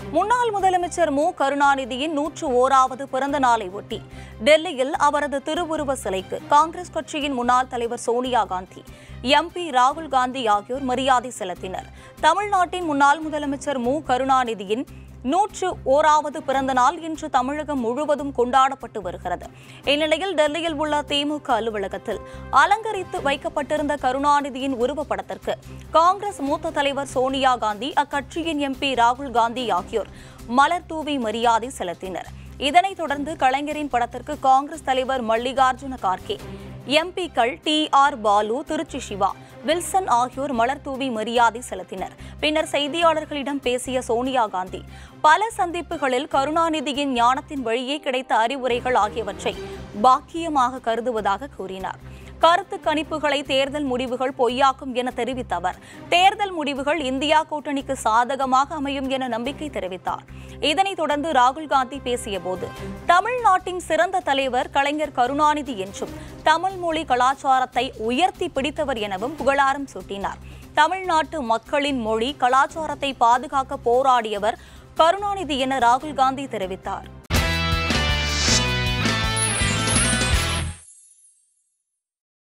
முன்னாள் முதலமைச்சர் மு கருணாநிதியின் நூற்று ஓராவது பிறந்த நாளை ஒட்டி டெல்லியில் அவரது திருவுருவ சிலைக்கு காங்கிரஸ் கட்சியின் முன்னாள் தலைவர் சோனியா காந்தி எம்பி ராகுல் காந்தி ஆகியோர் மரியாதை செலுத்தினர் தமிழ்நாட்டின் முன்னாள் முதலமைச்சர் மு கருணாநிதியின் நூற்று ஓராவது பிறந்த நாள் இன்று தமிழகம் முழுவதும் கொண்டாடப்பட்டு வருகிறது இந்நிலையில் டெல்லியில் உள்ள திமுக அலுவலகத்தில் அலங்கரித்து வைக்கப்பட்டிருந்த கருணாநிதியின் உருவப்படத்திற்கு காங்கிரஸ் மூத்த தலைவர் சோனியா காந்தி அக்கட்சியின் எம்பி ராகுல் காந்தி ஆகியோர் மலர் தூவி மரியாதை செலுத்தினர் இதனைத் தொடர்ந்து கலைஞரின் படத்திற்கு காங்கிரஸ் தலைவர் மல்லிகார்ஜுன கார்கே எம்பிக்கள் T R Baalu Tiruchi Siva Wilson ஆகியோர் மலர் தூவி மரியாதை செலுத்தினர் பின்னர் செய்தியாளர்களிடம் பேசிய சோனியா காந்தி பல சந்திப்புகளில் கருணாநிதியின் ஞானத்தின் வழியே கிடைத்த அறிவுரைகள் ஆகியவற்றை பாக்கியமாக கருதுவதாக கூறினார் கருத்து கணிப்புகளை தேர்தல் முடிவுகள் பொய்யாக்கும் என தெரிவித்த அவர் தேர்தல் முடிவுகள் இந்தியா கூட்டணிக்கு சாதகமாக அமையும் என நம்பிக்கை தெரிவித்தார் இதனைத் தொடர்ந்து ராகுல் காந்தி பேசியபோது தமிழ்நாட்டின் சிறந்த தலைவர் கலைஞர் கருணாநிதி என்றும் தமிழ் மொழி கலாச்சாரத்தை உயர்த்தி பிடித்தவர் எனவும் புகழாரம் சூட்டினார் தமிழ்நாட்டு மக்களின் மொழி கலாச்சாரத்தை பாதுகாக்க போராடியவர் கருணாநிதி என ராகுல் காந்தி தெரிவித்தார்